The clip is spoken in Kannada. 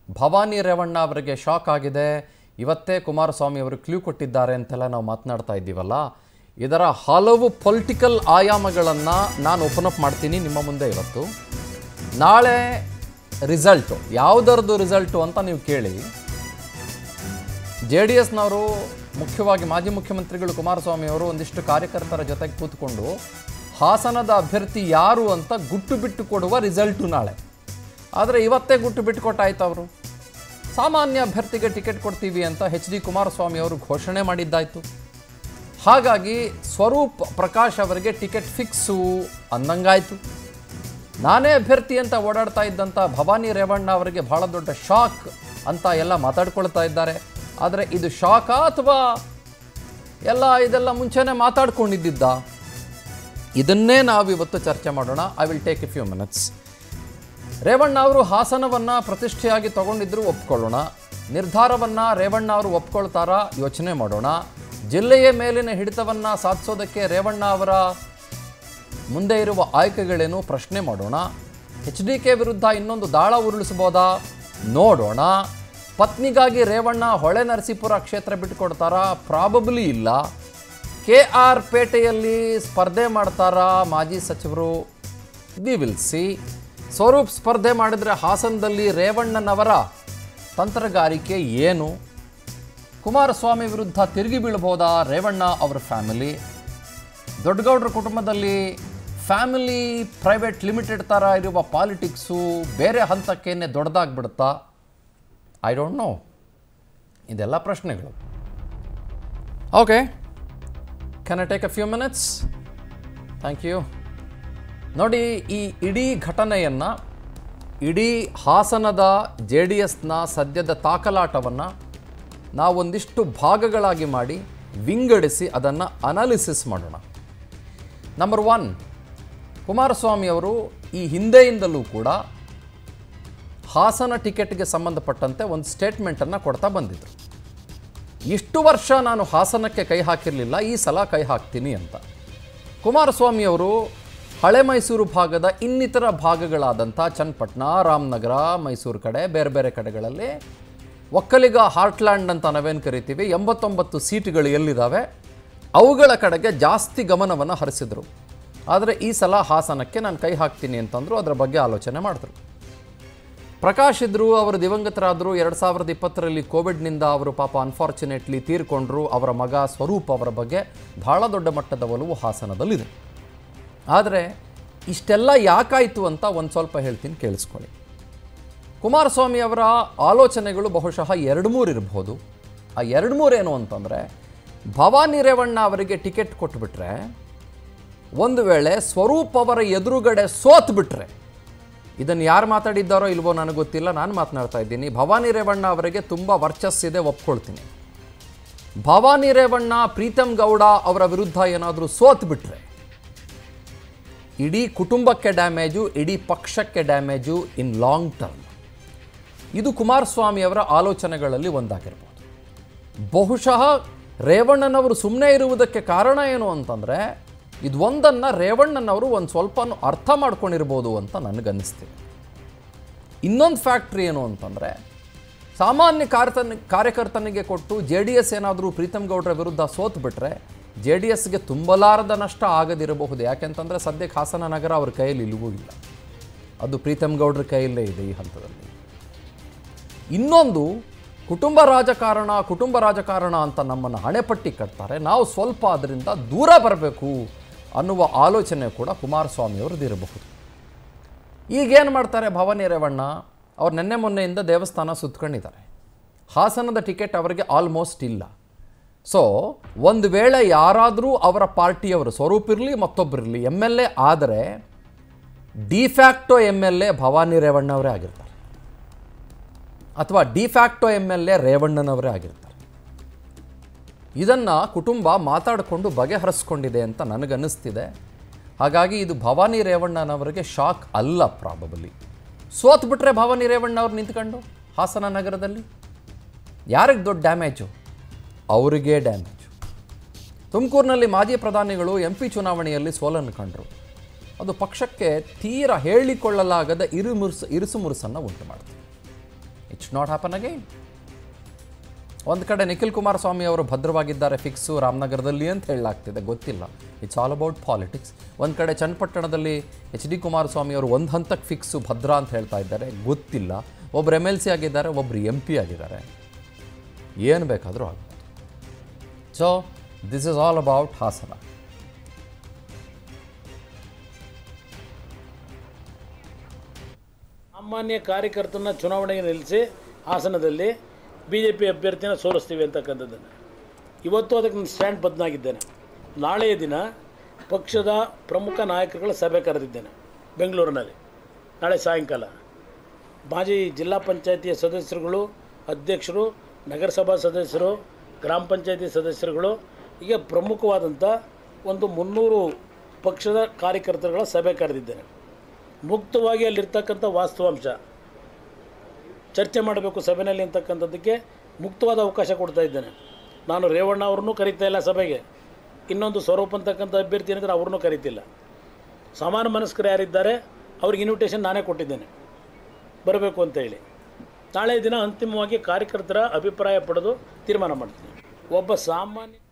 ಭವಾನಿ ರೇವಣ್ಣ ಅವರಿಗೆ ಶಾಕ್ ಆಗಿದೆ ಇವತ್ತೇ ಕುಮಾರಸ್ವಾಮಿ ಅವರು ಕ್ಲೂ ಕೊಟ್ಟಿದ್ದಾರೆ ಅಂತೆಲ್ಲ ನಾವು ಮಾತನಾಡ್ತಾ ಇದ್ದೀವಲ್ಲ ಇದರ ಹಲವು ಪೊಲಿಟಿಕಲ್ ಆಯಾಮಗಳನ್ನು ನಾನು ಓಪನ್ ಅಪ್ ಮಾಡ್ತೀನಿ ನಿಮ್ಮ ಮುಂದೆ ಇವತ್ತು ನಾಳೆ ರಿಸಲ್ಟು ಯಾವುದರದ್ದು ರಿಸಲ್ಟು ಅಂತ ನೀವು ಕೇಳಿ ಜೆ ಡಿ ಎಸ್ನವರು ಮುಖ್ಯವಾಗಿ ಮಾಜಿ ಮುಖ್ಯಮಂತ್ರಿಗಳು ಕುಮಾರಸ್ವಾಮಿ ಅವರು ಒಂದಿಷ್ಟು ಕಾರ್ಯಕರ್ತರ ಜೊತೆಗೆ ಕೂತ್ಕೊಂಡು ಹಾಸನದ ಅಭ್ಯರ್ಥಿ ಯಾರು ಅಂತ ಗುಟ್ಟು ಬಿಟ್ಟು ಕೊಡುವ ರಿಸಲ್ಟು ನಾಳೆ ಆದರೆ ಇವತ್ತೇ ಗುಟ್ಟು ಬಿಟ್ಟು ಕೊಟ್ಟಾಯ್ತು ಅವರು ಸಾಮಾನ್ಯ ಅಭ್ಯರ್ಥಿಗೆ ಟಿಕೆಟ್ ಕೊಡ್ತೀವಿ ಅಂತ ಎಚ್ ಡಿ ಕುಮಾರಸ್ವಾಮಿ ಅವರು ಘೋಷಣೆ ಮಾಡಿದ್ದಾಯಿತು ಹಾಗಾಗಿ ಸ್ವರೂಪ್ ಪ್ರಕಾಶ್ ಅವರಿಗೆ ಟಿಕೆಟ್ ಫಿಕ್ಸು ಅಂದಂಗಾಯಿತು ನಾನೇ ಅಭ್ಯರ್ಥಿ ಅಂತ ಓಡಾಡ್ತಾ ಇದ್ದಂಥ ಭವಾನಿ ರೇವಣ್ಣ ಅವರಿಗೆ ಬಹಳ ದೊಡ್ಡ ಶಾಕ್ ಅಂತ ಎಲ್ಲ ಮಾತಾಡ್ಕೊಳ್ತಾ ಇದ್ದಾರೆ ಆದರೆ ಇದು ಶಾಕಾ ಅಥವಾ ಎಲ್ಲ ಇದೆಲ್ಲ ಮುಂಚೆನೇ ಮಾತಾಡ್ಕೊಂಡಿದ್ದಿದ್ದ ಇದನ್ನೇ ನಾವು ಇವತ್ತು ಚರ್ಚೆ ಮಾಡೋಣ I will take a few minutes Revanna ಅವರು ಹಾಸನವನ್ನು ಪ್ರತಿಷ್ಠೆಯಾಗಿ ತಗೊಂಡಿದ್ರು ಒಪ್ಕೊಳ್ಳೋಣ ನಿರ್ಧಾರವನ್ನು ರೇವಣ್ಣ ಅವರು ಒಪ್ಕೊಳ್ತಾರಾ ಯೋಚನೆ ಮಾಡೋಣ ಜಿಲ್ಲೆಯ ಮೇಲಿನ ಹಿಡಿತವನ್ನು ಸಾಧಿಸೋದಕ್ಕೆ ರೇವಣ್ಣ ಅವರ ಮುಂದೆ ಇರುವ ಆಯ್ಕೆಗಳೇನು ಪ್ರಶ್ನೆ ಮಾಡೋಣ ಎಚ್ ಡಿ ಕೆ ವಿರುದ್ಧ ಇನ್ನೊಂದು ದಾಳ ಉರುಳಿಸ್ಬೋದಾ ನೋಡೋಣ ಪತ್ನಿಗಾಗಿ ರೇವಣ್ಣ ಹೊಳೆ ನರಸೀಪುರ ಕ್ಷೇತ್ರ ಬಿಟ್ಟುಕೊಡ್ತಾರಾ ಪ್ರಾಬಬ್ಲಿ ಇಲ್ಲ ಕೆ ಆರ್ ಪೇಟೆಯಲ್ಲಿ ಸ್ಪರ್ಧೆ ಮಾಡ್ತಾರಾ ಮಾಜಿ ಸಚಿವರು ವಿ ವಿಲ್ ಸಿ ಸ್ವರೂಪ್ ಸ್ಪರ್ಧೆ ಮಾಡಿದರೆ ಹಾಸನದಲ್ಲಿ ರೇವಣ್ಣನವರ ತಂತ್ರಗಾರಿಕೆ ಏನು ಕುಮಾರಸ್ವಾಮಿ ವಿರುದ್ಧ ತಿರುಗಿ ಬೀಳ್ಬೋದಾ ರೇವಣ್ಣ ಅವರ ಫ್ಯಾಮಿಲಿ ದೊಡ್ಡಗೌಡರ ಕುಟುಂಬದಲ್ಲಿ ಫ್ಯಾಮಿಲಿ ಪ್ರೈವೇಟ್ ಲಿಮಿಟೆಡ್ ಥರ ಇರುವ ಪಾಲಿಟಿಕ್ಸು ಬೇರೆ ಹಂತಕ್ಕೇನೆ ದೊಡ್ಡದಾಗ್ಬಿಡುತ್ತಾ ಐ ಡೋಂಟ್ ನೋ ಇದೆಲ್ಲ ಪ್ರಶ್ನೆಗಳು okay can I take a few minutes thank you ನೋಡಿ ಈ ಇಡೀ ಘಟನೆಯನ್ನು ಇಡೀ ಹಾಸನದ ಜೆ ಡಿ ಎಸ್ನ ಸದ್ಯದ ತಾಕಲಾಟವನ್ನು ನಾವೊಂದಿಷ್ಟು ಭಾಗಗಳಾಗಿ ಮಾಡಿ ವಿಂಗಡಿಸಿ ಅದನ್ನು ಅನಾಲಿಸಿಸ್ ಮಾಡೋಣ ನಂಬರ್ ಒನ್ ಕುಮಾರಸ್ವಾಮಿ ಅವರು ಈ ಹಿಂದೆಯಿಂದಲೂ ಕೂಡ ಹಾಸನ ಟಿಕೆಟ್ಗೆ ಸಂಬಂಧಪಟ್ಟಂತೆ ಒಂದು ಸ್ಟೇಟ್ಮೆಂಟನ್ನು ಕೊಡ್ತಾ ಬಂದಿದ್ದರು ಇಷ್ಟು ವರ್ಷ ನಾನು ಹಾಸನಕ್ಕೆ ಕೈ ಹಾಕಿರಲಿಲ್ಲ ಈ ಸಲ ಕೈ ಹಾಕ್ತೀನಿ ಅಂತ ಕುಮಾರಸ್ವಾಮಿ ಅವರು ಹಳೆ ಮೈಸೂರು ಭಾಗದ ಇನ್ನಿತರ ಭಾಗಗಳಾದಂಥ ಚನ್ನಪಟ್ಟಣ ರಾಮನಗರ ಮೈಸೂರು ಕಡೆ ಬೇರೆ ಬೇರೆ ಕಡೆಗಳಲ್ಲಿ ಒಕ್ಕಲಿಗ ಹಾರ್ಟ್ಲ್ಯಾಂಡ್ ಅಂತ ನಾವೇನು ಕರಿತೀವಿ ಎಂಬತ್ತೊಂಬತ್ತು ಸೀಟುಗಳು ಎಲ್ಲಿದ್ದಾವೆ ಅವುಗಳ ಕಡೆಗೆ ಜಾಸ್ತಿ ಗಮನವನ್ನು ಹರಿಸಿದರು ಆದರೆ ಈ ಸಲ ಹಾಸನಕ್ಕೆ ನಾನು ಕೈ ಹಾಕ್ತೀನಿ ಅಂತಂದರು ಅದರ ಬಗ್ಗೆ ಆಲೋಚನೆ ಮಾಡಿದ್ರು ಪ್ರಕಾಶ್ ಇದ್ರು ಅವರು ದಿವಂಗತರಾದರು ಎರಡು ಸಾವಿರದ ಇಪ್ಪತ್ತರಲ್ಲಿ ಕೋವಿಡ್ನಿಂದ ಅವರು ಪಾಪ ಅನ್ಫಾರ್ಚುನೇಟ್ಲಿ ತೀರ್ಕೊಂಡ್ರು ಅವರ ಮಗ ಸ್ವರೂಪ್ ಅವರ ಬಗ್ಗೆ ಬಹಳ ದೊಡ್ಡ ಮಟ್ಟದ ಒಲವು ಹಾಸನದಲ್ಲಿದೆ ಆದರೆ ಇಷ್ಟೆಲ್ಲ ಯಾಕಾಯಿತು ಅಂತ ಒಂದು ಸ್ವಲ್ಪ ಹೇಳ್ತೀನಿ ಕೇಳಿಸ್ಕೊಳ್ಳಿ ಕುಮಾರಸ್ವಾಮಿ ಅವರ ಆಲೋಚನೆಗಳು ಬಹುಶಃ ಎರಡು ಮೂರು ಇರಬಹುದು ಆ ಎರಡು ಮೂರೇನು ಅಂತಂದರೆ ಭವಾನಿ ರೇವಣ್ಣ ಅವರಿಗೆ ಟಿಕೆಟ್ ಕೊಟ್ಬಿಟ್ರೆ ಒಂದು ವೇಳೆ ಸ್ವರೂಪ್ ಅವರ ಎದುರುಗಡೆ ಸೋತ್ ಬಿಟ್ರೆ ಇದನ್ನು ಯಾರು ಮಾತಾಡಿದ್ದಾರೋ ಇಲ್ವೋ ನನಗೆ ಗೊತ್ತಿಲ್ಲ ನಾನು ಮಾತನಾಡ್ತಾ ಇದ್ದೀನಿ ಭವಾನಿ ರೇವಣ್ಣ ಅವರಿಗೆ ತುಂಬ ವರ್ಚಸ್ಸಿದೆ ಒಪ್ಕೊಳ್ತೀನಿ ಭವಾನಿ ರೇವಣ್ಣ ಪ್ರೀತಮ್ ಗೌಡ ಅವರ ವಿರುದ್ಧ ಏನಾದರೂ ಸೋತ್ ಬಿಟ್ರೆ ಇಡೀ ಕುಟುಂಬಕ್ಕೆ ಡ್ಯಾಮೇಜು ಇಡೀ ಪಕ್ಷಕ್ಕೆ ಡ್ಯಾಮೇಜು ಇನ್ ಲಾಂಗ್ ಟರ್ಮ್ ಇದು ಕುಮಾರಸ್ವಾಮಿ ಅವರ ಆಲೋಚನೆಗಳಲ್ಲಿ ಒಂದಾಗಿರ್ಬೋದು ಬಹುಶಃ ರೇವಣ್ಣನವರು ಸುಮ್ಮನೆ ಇರುವುದಕ್ಕೆ ಕಾರಣ ಏನು ಅಂತಂದರೆ ಇದು ಒಂದನ್ನು ರೇವಣ್ಣನವರು ಒಂದು ಸ್ವಲ್ಪ ಅರ್ಥ ಮಾಡ್ಕೊಂಡಿರ್ಬೋದು ಅಂತ ನನಗನ್ನಿಸ್ತಿದೆ ಇನ್ನೊಂದು ಫ್ಯಾಕ್ಟ್ರಿ ಏನು ಅಂತಂದರೆ ಸಾಮಾನ್ಯ ಕಾರ್ಯತನ ಕಾರ್ಯಕರ್ತನಿಗೆ ಕೊಟ್ಟು ಜೆ ಡಿ ಎಸ್ ಏನಾದರೂ ಪ್ರೀತಮ್ ಗೌಡ್ರ ವಿರುದ್ಧ ಸೋತು ಬಿಟ್ರೆ ಜೆ ಡಿ ಎಸ್ಗೆ ತುಂಬಲಾರದ ನಷ್ಟ ಆಗದಿರಬಹುದು ಯಾಕೆಂತಂದರೆ ಸದ್ಯಕ್ಕೆ ಹಾಸನ ನಗರ ಅವ್ರ ಕೈಯಲ್ಲಿ ಇಲ್ಲವೂ ಇಲ್ಲ ಅದು ಪ್ರೀತಮ್ ಗೌಡ್ರ ಕೈಯಲ್ಲೇ ಇದೆ ಈ ಹಂತದಲ್ಲಿ ಇನ್ನೊಂದು ಕುಟುಂಬ ರಾಜಕಾರಣ ಕುಟುಂಬ ರಾಜಕಾರಣ ಅಂತ ನಮ್ಮನ್ನು ಹಣೆಪಟ್ಟಿ ಕಟ್ತಾರೆ ನಾವು ಸ್ವಲ್ಪ ಅದರಿಂದ ದೂರ ಬರಬೇಕು ಅನ್ನುವ ಆಲೋಚನೆ ಕೂಡ ಕುಮಾರಸ್ವಾಮಿ ಅವ್ರದ್ದು ಇರಬಹುದು ಈಗೇನು ಮಾಡ್ತಾರೆ ಭವಾನಿ ರೇವಣ್ಣ ಅವ್ರು ನಿನ್ನೆ ಮೊನ್ನೆಯಿಂದ ದೇವಸ್ಥಾನ ಸುತ್ಕೊಂಡಿದ್ದಾರೆ ಹಾಸನದ ಟಿಕೆಟ್ ಅವರಿಗೆ ಆಲ್ಮೋಸ್ಟ್ ಇಲ್ಲ ಸೊ ಒಂದು ವೇಳೆ ಯಾರಾದರೂ ಅವರ ಪಾರ್ಟಿಯವರು ಸ್ವರೂಪ್ ಇರಲಿ ಮತ್ತೊಬ್ಬರಿರಲಿ ಎಮ್ ಎಲ್ ಎ ಆದರೆ de facto M L A Bhavani ರೇವಣ್ಣವರೇ ಆಗಿರ್ತಾರೆ ಅಥವಾ ಡಿಫ್ಯಾಕ್ಟೋ ಎಮ್ ಎಲ್ ಎ ರೇವಣ್ಣನವರೇ ಆಗಿರ್ತಾರೆ ಇದನ್ನು ಕುಟುಂಬ ಮಾತಾಡಿಕೊಂಡು ಬಗೆಹರಿಸ್ಕೊಂಡಿದೆ ಅಂತ ನನಗನ್ನಿಸ್ತಿದೆ ಹಾಗಾಗಿ ಇದು ಭವಾನಿ ರೇವಣ್ಣನವರಿಗೆ ಶಾಕ್ ಅಲ್ಲ ಪ್ರಾಬಬಲಿ ಸೋತ್ ಬಿಟ್ರೆ ಭವಾನಿ ರೇವಣ್ಣ ಅವ್ರು ನಿಂತ್ಕೊಂಡು ಹಾಸನ ನಗರದಲ್ಲಿ ಯಾರಿಗೆ ದೊಡ್ಡ ಡ್ಯಾಮೇಜು ಅವರಿಗೆ ಡ್ಯಾಮೇಜು ತುಮಕೂರಿನಲ್ಲಿ ಮಾಜಿ ಪ್ರಧಾನಿಗಳು ಎಂ ಪಿ ಚುನಾವಣೆಯಲ್ಲಿ ಸೋಲನ್ನು ಕಂಡರು ಅದು ಪಕ್ಷಕ್ಕೆ ತೀರ ಹೇಳಿಕೊಳ್ಳಲಾಗದ ಇರುಮುರುಸು ಇರುಸುಮುರುಸನ್ನು ಉಂಟು ಮಾಡ್ತದೆ ಈ it should not happen again ಒಂದು ಕಡೆ ನಿಖಿಲ್ ಕುಮಾರಸ್ವಾಮಿ ಅವರು ಭದ್ರವಾಗಿದ್ದಾರೆ ಫಿಕ್ಸು ರಾಮನಗರದಲ್ಲಿ ಅಂತ ಹೇಳಲಾಗ್ತಿದೆ ಗೊತ್ತಿಲ್ಲ ಇಟ್ಸ್ ಆಲ್ ಅಬೌಟ್ ಪಾಲಿಟಿಕ್ಸ್ ಒಂದು ಕಡೆ ಚನ್ನಪಟ್ಟಣದಲ್ಲಿ ಎಚ್ ಡಿ ಕುಮಾರಸ್ವಾಮಿ ಅವರು ಒಂದು ಹಂತಕ್ಕೆ ಫಿಕ್ಸು ಭದ್ರ ಅಂತ ಹೇಳ್ತಾ ಇದ್ದಾರೆ ಗೊತ್ತಿಲ್ಲ ಒಬ್ರು ಎಮ್ ಎಲ್ ಸಿ ಆಗಿದ್ದಾರೆ ಒಬ್ರು ಎಂ ಪಿ ಆಗಿದ್ದಾರೆ ಏನು ಬೇಕಾದರೂ ಆಗ್ಬೋದು so this is all about Hassan ಸಾಮಾನ್ಯ ಕಾರ್ಯಕರ್ತನ ಚುನಾವಣೆಗೆ ನಿಲ್ಲಿಸಿ ಹಾಸನದಲ್ಲಿ ಬಿ ಜೆ ಪಿ ಅಭ್ಯರ್ಥಿನ ಸೋಲಿಸ್ತೀವಿ ಅಂತಕ್ಕಂಥದ್ದನ್ನು ಇವತ್ತು ಅದಕ್ಕೆ ನಾನು ಸ್ಟ್ಯಾಂಡ್ ಬದಲಾಗಿದ್ದೇನೆ ನಾಳೆಯ ದಿನ ಪಕ್ಷದ ಪ್ರಮುಖ ನಾಯಕರುಗಳ ಸಭೆ ಕರೆದಿದ್ದೇನೆ ಬೆಂಗಳೂರಿನಲ್ಲಿ ನಾಳೆ ಸಾಯಂಕಾಲ ಮಾಜಿ ಜಿಲ್ಲಾ ಪಂಚಾಯತಿಯ ಸದಸ್ಯರುಗಳು ಅಧ್ಯಕ್ಷರು ನಗರಸಭಾ ಸದಸ್ಯರು ಗ್ರಾಮ ಪಂಚಾಯತಿ ಸದಸ್ಯರುಗಳು ಹೀಗೆ ಪ್ರಮುಖವಾದಂಥ ಒಂದು ಮುನ್ನೂರು ಪಕ್ಷದ ಕಾರ್ಯಕರ್ತರುಗಳ ಸಭೆ ಕರೆದಿದ್ದೇನೆ ಮುಕ್ತವಾಗಿ ಅಲ್ಲಿರ್ತಕ್ಕಂಥ ವಾಸ್ತವಾಂಶ ಚರ್ಚೆ ಮಾಡಬೇಕು ಸಭೆಯಲ್ಲಿ ಅಂತಕ್ಕಂಥದ್ದಕ್ಕೆ ಮುಕ್ತವಾದ ಅವಕಾಶ ಕೊಡ್ತಾ ಇದ್ದೇನೆ ನಾನು ರೇವಣ್ಣ ಅವ್ರನ್ನೂ ಕರೀತಾ ಇಲ್ಲ ಸಭೆಗೆ ಇನ್ನೊಂದು ಸ್ವರೂಪ್ ಅಂತಕ್ಕಂಥ ಅಭ್ಯರ್ಥಿ ಏನಿದ್ರೆ ಅವ್ರನ್ನೂ ಕರೀತಿಲ್ಲ ಸಮಾನ ಮನಸ್ಕರು ಯಾರಿದ್ದಾರೆ ಅವ್ರಿಗೆ ಇನ್ವಿಟೇಷನ್ ನಾನೇ ಕೊಟ್ಟಿದ್ದೇನೆ ಬರಬೇಕು ಅಂತ ಹೇಳಿ ನಾಳೆ ದಿನ ಅಂತಿಮವಾಗಿ ಕಾರ್ಯಕರ್ತರ ಅಭಿಪ್ರಾಯ ಪಡೆದು ತೀರ್ಮಾನ ಮಾಡ್ತೀನಿ ಒಬ್ಬ ಸಾಮಾನ್ಯ